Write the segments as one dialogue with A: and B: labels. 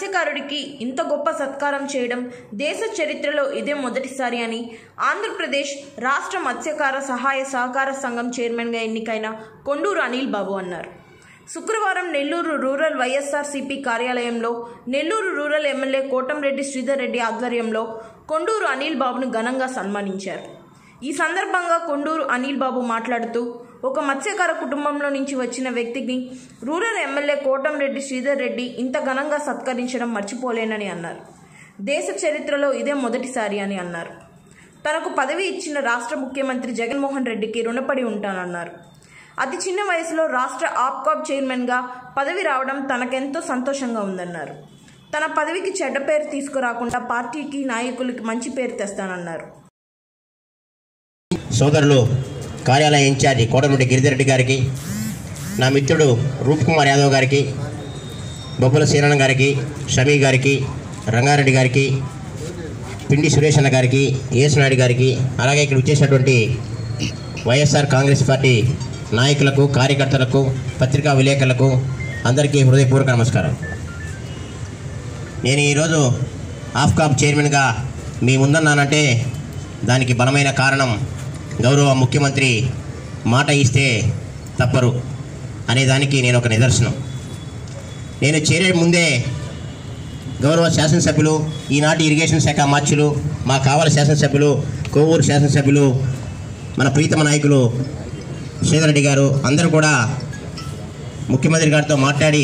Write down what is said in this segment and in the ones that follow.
A: మత్స్యకారుడికి ఇంత గొప్ప సత్కారం చేయడం దేశ చరిత్రలో ఇదే మొదటిసారి అని ఆంధ్రప్రదేశ్ రాష్ట్ర మత్స్యకార సహాయ సహకార సంఘం చైర్మన్గా ఎన్నికైన కొండూరు అనిల్ బాబు అన్నారు శుక్రవారం నెల్లూరు రూరల్ వైఎస్ఆర్సీపీ కార్యాలయంలో నెల్లూరు రూరల్ ఎమ్మెల్యే కోటంరెడ్డి శ్రీధర్ రెడ్డి ఆధ్వర్యంలో కొండూరు అనిల్ బాబును ఘనంగా సన్మానించారు ఈ సందర్భంగా కొండూరు అనిల్ బాబు మాట్లాడుతూ ఒక మత్స్యకార కుటుంబంలో నుంచి వచ్చిన వ్యక్తికి రూరల్ ఎమ్మెల్యే కోటంరెడ్డి శ్రీధర్ రెడ్డి ఇంత ఘనంగా సత్కరించడం మర్చిపోలేనని అన్నారు దేశ చరిత్రలో ఇదే మొదటిసారి అని అన్నారు తనకు పదవి ఇచ్చిన రాష్ట్ర ముఖ్యమంత్రి జగన్మోహన్ రెడ్డికి రుణపడి ఉంటానన్నారు అతి చిన్న వయసులో రాష్ట్ర ఆప్కాబ్ చైర్మన్గా పదవి రావడం తనకెంతో సంతోషంగా ఉందన్నారు తన పదవికి చెడ్డ పేరు తీసుకురాకుండా పార్టీకి నాయకులకి మంచి పేరు తెస్తానన్నారు
B: సోదరులు కార్యాలయ ఇన్ఛార్జి కోటమిటి గిరిధరెడ్డి గారికి నా మిత్రుడు రూప్ కుమార్ యాదవ్ గారికి బొబ్బల శ్రీరణ గారికి షమీ గారికి రంగారెడ్డి గారికి పిండి సురేష్ అన్న గారికి ఏసునాయుడు గారికి అలాగే ఇక్కడ వచ్చేసినటువంటి వైఎస్ఆర్ కాంగ్రెస్ పార్టీ నాయకులకు కార్యకర్తలకు పత్రికా విలేకరులకు అందరికీ హృదయపూర్వక నమస్కారం నేను ఈరోజు ఆఫ్కాబ్ చైర్మన్గా మీ ముందన్నానంటే దానికి బలమైన కారణం గౌరవ ముఖ్యమంత్రి మాట ఇస్తే తప్పరు అనే దానికి నేను ఒక నిదర్శనం నేను చేరే ముందే గౌరవ శాసనసభ్యులు ఈనాటి ఇరిగేషన్ శాఖ మార్చులు మా కావల శాసనసభ్యులు కోవూరు శాసనసభ్యులు మన ప్రీతమ నాయకులు శ్రీధరెడ్డి గారు అందరూ కూడా ముఖ్యమంత్రి గారితో మాట్లాడి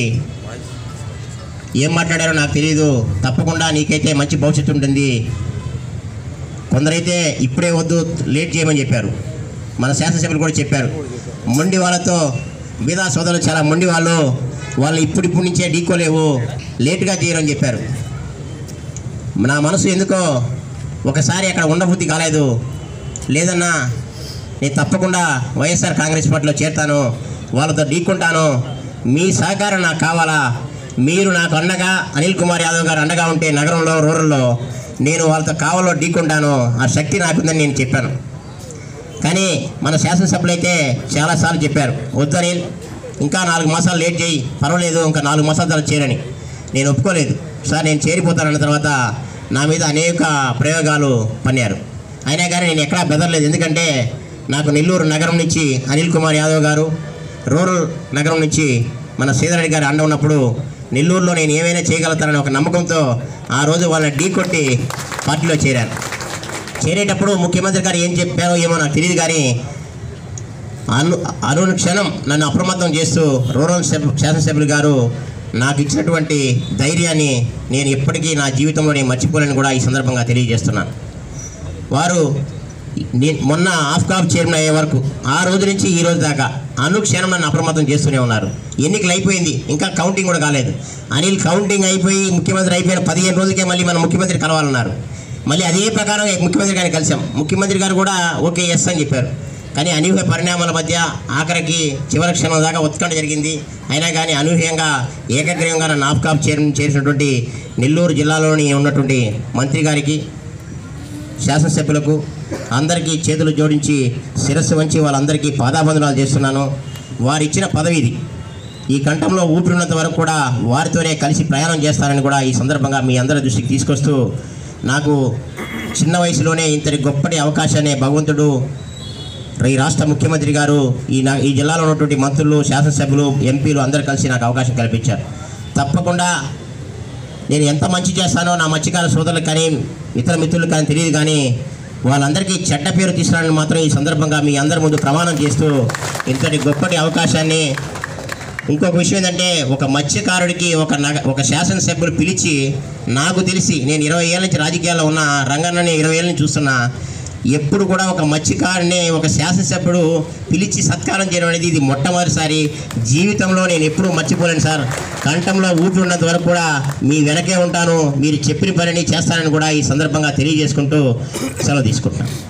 B: ఏం మాట్లాడారో నాకు తెలియదు తప్పకుండా నీకైతే మంచి భవిష్యత్తు ఉంటుంది కొందరైతే ఇప్పుడే వద్దు లేట్ చేయమని చెప్పారు మన శాసనసభ్యులు కూడా చెప్పారు మొండి వాళ్ళతో బీదా సోదరులు చాలా మొండి వాళ్ళు వాళ్ళు ఇప్పుడిప్పుడు నుంచే ఢీకోలేవు లేటుగా చేయరని చెప్పారు నా మనసు ఎందుకో ఒకసారి అక్కడ ఉండబుద్ధి కాలేదు లేదన్నా నేను తప్పకుండా వైఎస్ఆర్ కాంగ్రెస్ పార్టీలో చేరుతాను వాళ్ళతో ఢీకుంటాను మీ సహకారం నాకు కావాలా మీరు నాకు అండగా అనిల్ కుమార్ యాదవ్ గారు అండగా ఉంటే నగరంలో రూరల్లో నేను వాళ్ళతో కావాలో ఢీకుంటాను ఆ శక్తి నాకుందని నేను చెప్పాను కానీ మన శాసనసభ్యులు అయితే చాలాసార్లు చెప్పారు వద్దు అనిల్ ఇంకా నాలుగు మాసాలు లేట్ చేయి పర్వాలేదు ఇంకా నాలుగు మాసాలు తర్వాత చేరని నేను ఒప్పుకోలేదు సార్ నేను చేరిపోతానన్న తర్వాత నా మీద అనేక ప్రయోగాలు పన్నారు అయినా కానీ నేను ఎక్కడా బెదరలేదు ఎందుకంటే నాకు నెల్లూరు నగరం నుంచి అనిల్ కుమార్ యాదవ్ గారు రూరల్ నగరం నుంచి మన శ్రీధరెడ్డి గారు అండ ఉన్నప్పుడు నెల్లూరులో నేను ఏమైనా చేయగలుగుతానని ఒక నమ్మకంతో ఆ రోజు వాళ్ళని ఢీ కొట్టి పార్టీలో చేరాను చేరేటప్పుడు ముఖ్యమంత్రి గారు ఏం చెప్పారో ఏమో నాకు తెలియదు కానీ అను అనుని క్షణం నన్ను అప్రమత్తం చేస్తూ రూరల్ సభ- శాసనసభ్యులు గారు నాకు ఇచ్చినటువంటి ధైర్యాన్ని నేను ఎప్పటికీ నా జీవితంలో నేను మర్చిపోలేని కూడా ఈ సందర్భంగా తెలియజేస్తున్నాను వారు నే- మొన్న ఆఫ్కాబ్ చైర్మన్ అయ్యే వరకు ఆ రోజు నుంచి ఈ రోజు దాకా అనుక్షణం నన్ను అప్రమత్తం చేస్తూనే ఉన్నారు ఎన్నికలు అయిపోయింది ఇంకా కౌంటింగ్ కూడా కాలేదు అనిల్ కౌంటింగ్ అయిపోయి ముఖ్యమంత్రి అయిపోయిన పదిహేను రోజులకే మళ్ళీ మన ముఖ్యమంత్రి కలవాలన్నారు మళ్ళీ అదే ప్రకారం ముఖ్యమంత్రి గారిని కలిసాం ముఖ్యమంత్రి గారు కూడా ఓకే ఎస్ అని చెప్పారు కానీ అనూహ్య పరిణామాల మధ్య ఆఖరికి చివరి క్షణం దాకా ఉత్కంఠ జరిగింది అయినా కానీ అనూహ్యంగా ఏకగ్రీవంగా నన్ను ఆఫ్కాబ్ చైర్మన్ చేసినటువంటి నెల్లూరు జిల్లాలోని ఉన్నటువంటి మంత్రి గారికి శాసనసభ్యులకు అందరికీ చేతులు జోడించి శిరస్సు వంచి వాళ్ళందరికీ పాదాబంధనాలు చేస్తున్నాను వారు ఇచ్చిన పదవి ఇది ఈ కంఠంలో ఊపిరినంత వరకు కూడా వారితోనే కలిసి ప్రయాణం చేస్తానని కూడా ఈ సందర్భంగా మీ అందరి దృష్టికి తీసుకొస్తూ నాకు చిన్న వయసులోనే ఇంతటి గొప్పటి అవకాశాన్ని భగవంతుడు ఈ రాష్ట్ర ముఖ్యమంత్రి గారు ఈ నా ఈ జిల్లాలో ఉన్నటువంటి మంత్రులు శాసనసభ్యులు ఎంపీలు అందరూ కలిసి నాకు అవకాశం కల్పించారు తప్పకుండా నేను ఎంత మంచి చేస్తానో నా మత్స్యకార సోదరులకు కానీ ఇతర మిత్రులకు కానీ తెలియదు కానీ వాళ్ళందరికీ చెడ్డ పేరు తీసుకురాని మాత్రం ఈ సందర్భంగా మీ అందరి ముందు ప్రమాణం చేస్తూ ఇంతటి గొప్పటి అవకాశాన్ని ఇంకొక విషయం ఏంటంటే ఒక మత్స్యకారుడికి ఒక నగ ఒక శాసనసభ్యులు పిలిచి నాకు తెలిసి నేను ఇరవై ఏళ్ళ నుంచి రాజకీయాల్లో ఉన్న రంగన్నని ఇరవై ఏళ్ళ నుంచి చూస్తున్నా ఎప్పుడు కూడా ఒక మత్స్యకారుని ఒక శాసనసభ్యుడు పిలిచి సత్కారం చేయడం అనేది ఇది మొట్టమొదటిసారి జీవితంలో నేను ఎప్పుడూ మర్చిపోలేను సార్ కంఠంలో ఊపి ఉన్నంత వరకు కూడా మీ వెనకే ఉంటాను మీరు చెప్పిన పనిని చేస్తానని కూడా ఈ సందర్భంగా తెలియజేసుకుంటూ సెలవు తీసుకుంటున్నాను